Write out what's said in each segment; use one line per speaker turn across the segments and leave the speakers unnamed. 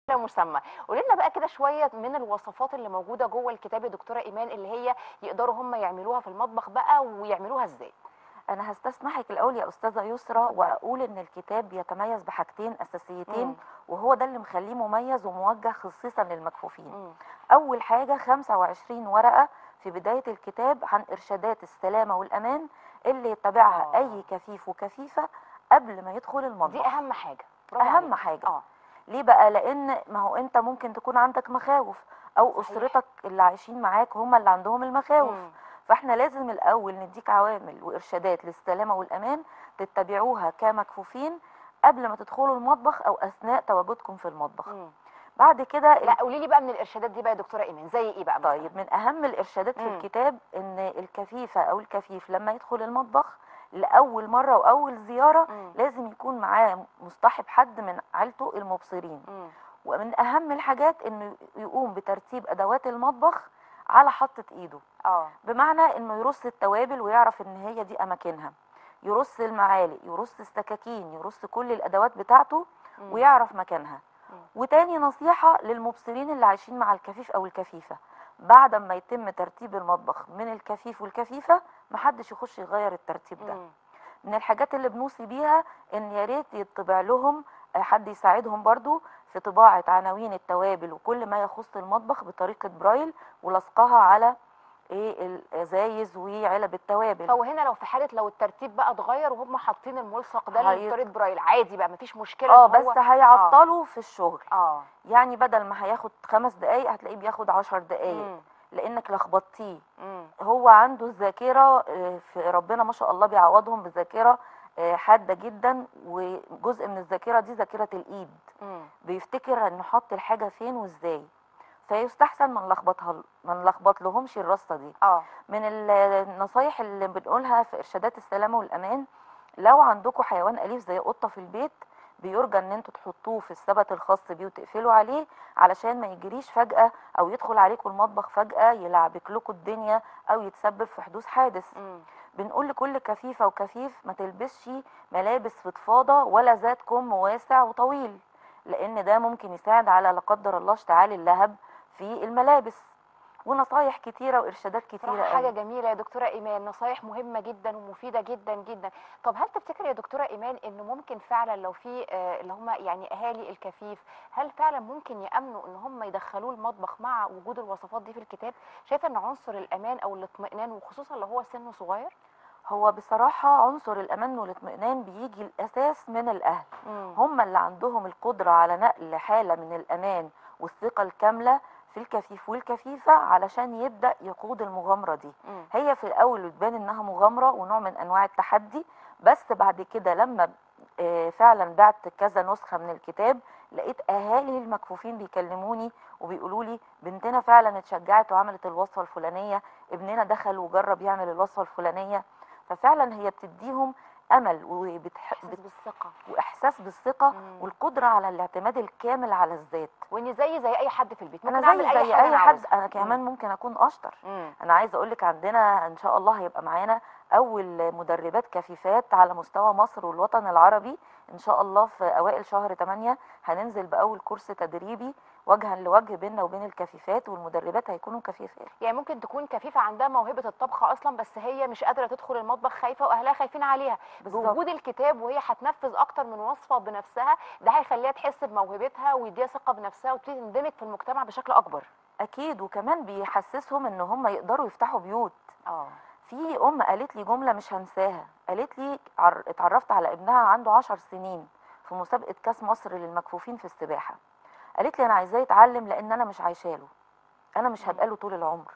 مسمى قولي لنا بقى كده شويه من الوصفات اللي موجوده جوه الكتاب يا دكتوره ايمان اللي هي يقدروا هم يعملوها في المطبخ بقى ويعملوها ازاي
انا هستسمحك الاول يا استاذه يسرى واقول ان الكتاب بيتميز بحاجتين اساسيتين
مم.
وهو ده اللي مخليه مميز وموجه خصيصا للمكفوفين
مم.
اول حاجه 25 ورقه في بدايه الكتاب عن ارشادات السلامه والامان اللي يتبعها
آه.
اي كفيف وكفيفه قبل ما يدخل المطبخ
دي اهم حاجه برافو
اهم
عليك.
حاجه
اه
ليه بقى لان ما هو انت ممكن تكون عندك مخاوف او
صحيح.
اسرتك اللي عايشين معاك هم اللي عندهم المخاوف
مم.
فاحنا لازم الاول نديك عوامل وارشادات للسلامه والامان تتبعوها كمكفوفين قبل ما تدخلوا المطبخ او اثناء تواجدكم في المطبخ
مم.
بعد كده
لا قولي لي بقى من الارشادات دي بقى يا دكتوره ايمان زي ايه بقى مثلا؟
طيب من اهم الارشادات في
مم.
الكتاب ان الكفيفه او الكفيف لما يدخل المطبخ لاول مره واول زياره
مم.
لازم يكون معاه مصطحب حد من عيلته المبصرين
مم.
ومن اهم الحاجات انه يقوم بترتيب ادوات المطبخ على حطة ايده
اه
بمعنى انه يرص التوابل ويعرف ان هي دي اماكنها يرص المعالق يرص السكاكين يرص كل الادوات بتاعته
مم.
ويعرف مكانها
مم.
وتاني نصيحة للمبصرين اللي عايشين مع الكفيف او الكفيفة بعد ما يتم ترتيب المطبخ من الكفيف والكفيفة محدش يخش يغير الترتيب ده
مم.
من الحاجات اللي بنوصي بيها ان يا ريت يطبع لهم آه، حد يساعدهم برضو في طباعة عناوين التوابل وكل ما يخص المطبخ بطريقة برايل ولصقها على ايه الازايز وعلب التوابل
فهو هنا لو في حاله لو الترتيب بقى اتغير وهم حاطين الملصق ده
هي-
لطريقه برايل عادي بقى مفيش مشكله
اه
إن
بس
هو-
هيعطلوا في الشغل
اه
يعني بدل ما هياخد خمس دقايق هتلاقيه بياخد عشر دقايق
مم.
لانك لخبطتيه
مم.
هو عنده الذاكرة آه، في ربنا ما شاء الله بيعوضهم بذاكرة آه، حادة جدا وجزء من الذاكرة دي ذاكرة الإيد
مم.
بيفتكر انه حط الحاجة فين وازاي فيستحسن ما نلخبطها ما نلخبط لهمش الرصة دي
اه
من ال- النصايح اللي بنقولها في إرشادات السلامة والأمان لو عندكم حيوان أليف زي قطة في البيت بيرجى ان انتوا تحطوه في السبت الخاص بيه وتقفلوا عليه علشان ما يجريش فجأة او يدخل عليكم المطبخ فجأة يلعبك لكم الدنيا او يتسبب في حدوث حادث
مم.
بنقول لكل كفيفة وكفيف ما تلبسش ملابس فضفاضة ولا ذات كم واسع وطويل لان ده ممكن يساعد على لا قدر الله اشتعال اللهب في الملابس ونصايح كتيرة وارشادات كتيرة
صراحة حاجة
قوي.
جميلة يا دكتورة إيمان نصايح مهمة جدا ومفيدة جدا جدا طب هل تفتكر يا دكتورة إيمان إنه ممكن فعلا لو في آه، اللي هم يعني أهالي الكفيف هل فعلا ممكن يأمنوا إن هم يدخلوه المطبخ مع وجود الوصفات دي في الكتاب شايفة إن عنصر الأمان أو الاطمئنان وخصوصا لو هو سنه صغير
هو بصراحة عنصر الأمان والاطمئنان بيجي الأساس من الأهل
مم.
هم اللي عندهم القدرة على نقل حالة من الأمان والثقة الكاملة في الكفيف والكفيفة علشان يبدأ يقود المغامرة دي
مم.
هي في الأول بتبان إنها مغامرة ونوع من أنواع التحدي بس بعد كده لما آه، فعلا بعت كذا نسخة من الكتاب لقيت أهالي المكفوفين بيكلموني وبيقولوا لي بنتنا فعلا اتشجعت وعملت الوصفة الفلانية ابننا دخل وجرب يعمل الوصفة الفلانية ففعلا هي بتديهم أمل وبتح...
إحساس بالثقة
واحساس بالثقه
مم.
والقدره على الاعتماد الكامل على الذات
وإني زي زي أي حد في البيت ممكن
انا
أعمل
زي زي
حاجة
اي
أنا
حد
عاوزها.
انا كمان ممكن اكون اشطر
مم.
انا عايزه اقول لك عندنا ان شاء الله هيبقى معانا اول مدربات كفيفات على مستوى مصر والوطن العربي ان شاء الله في اوائل شهر 8 هننزل باول كورس تدريبي وجها لوجه بيننا وبين الكفيفات والمدربات هيكونوا كفيفات
يعني ممكن تكون كفيفة عندها موهبة الطبخ أصلا بس هي مش قادرة تدخل المطبخ خايفة وأهلها خايفين عليها
بالظبط
بوجود الكتاب وهي هتنفذ أكتر من وصفة بنفسها ده هيخليها تحس بموهبتها ويديها ثقة بنفسها وتبتدي تندمج في المجتمع بشكل أكبر
اكيد وكمان بيحسسهم ان هم يقدروا يفتحوا بيوت
اه
في ام قالت لي جمله مش هنساها قالت لي عر- اتعرفت على ابنها عنده عشر سنين في مسابقه كاس مصر للمكفوفين في السباحه قالت لي انا عايزاه يتعلم لان انا مش عايشاله انا مش
مم.
هبقى له طول العمر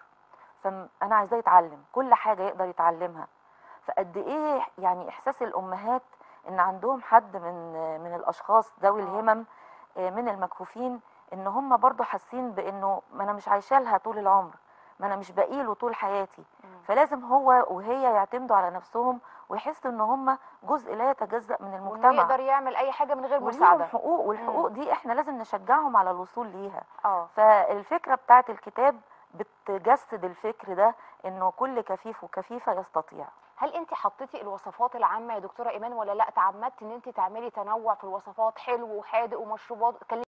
فانا عايزاه يتعلم كل حاجه يقدر يتعلمها فقد ايه يعني احساس الامهات ان عندهم حد من من الاشخاص ذوي
آه.
الهمم آه، من المكفوفين ان هم برضو حاسين بانه ما انا مش عايشه لها طول العمر ما انا مش باقيله طول حياتي
مم.
فلازم هو وهي يعتمدوا على نفسهم ويحسوا ان هم جزء لا يتجزأ من
وإنه
المجتمع
يقدر يعمل أي حاجة من غير
وليهم
مساعدة
حقوق والحقوق دي احنا لازم نشجعهم على الوصول ليها
اه
فالفكرة بتاعت الكتاب بتجسد الفكر ده انه كل كفيف وكفيفة يستطيع
هل انت حطيتي الوصفات العامه يا دكتوره ايمان ولا لا تعمدتي ان انت تعملي تنوع في الوصفات حلو وحادق ومشروبات